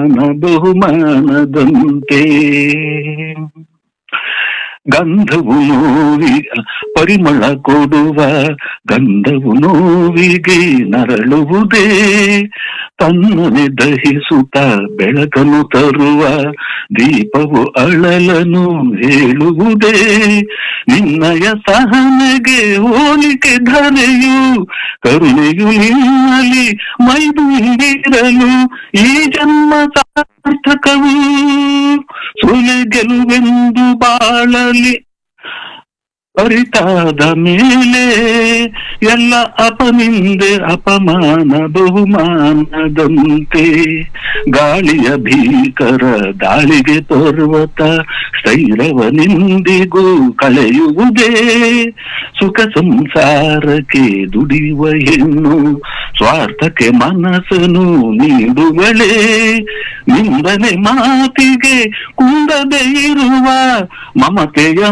ಅಪಮಾನ ಬಹುಮಾನದಂತೆ ಗಂಧವು ನೋವಿಗ ಪರಿಮಳ ಕೊಡುವ ಗಂಧವು ನೋವಿಗೆ ನರಳುವುದೇ ತನ್ನನೆ ದಹಿಸುತ್ತ ಬೆಳಕನ್ನು ತರುವ ದೀಪವು ಅಳಲನು ಹೇಳುವುದೇ ನಿನ್ನಯ ಸಹನೆಗೆ ಹೋಲಿಕೆ ಧರೆಯು ಕರುಣೆಯು ನಿನ್ನಲ್ಲಿ ಮೈದುಂಬಿರಲು ಈ ಜನ್ಮ ಸಾರ್ಥಕವು ಸುಲೆ ಗೆಲುವೆಂದು ಬಾಳಲಿ ಅರಿತಾದ ಮೇಲೆ ಎಲ್ಲ ಅಪನಿಂದೆ ಅಪಮಾನ ಬಹುಮಾನದಂತೆ ಗಾಳಿಯ ಭೀಕರ ದಾಳಿಗೆ ಪರ್ವತ ಸ್ಥೈರವನಿಂದಿಗೂ ಕಳೆಯುವುದೇ ಸುಖ ಸಂಸಾರಕ್ಕೆ ದುಡಿಯುವ ಹೆಣ್ಣು ಸ್ವಾರ್ಥಕ್ಕೆ ಮನಸ್ಸನ್ನು ನೀಡುವಳೆ ನಿಂದನೆ ಮಾತಿಗೆ ಕುಂದದೆ ಇರುವ ಮಮತೆಯ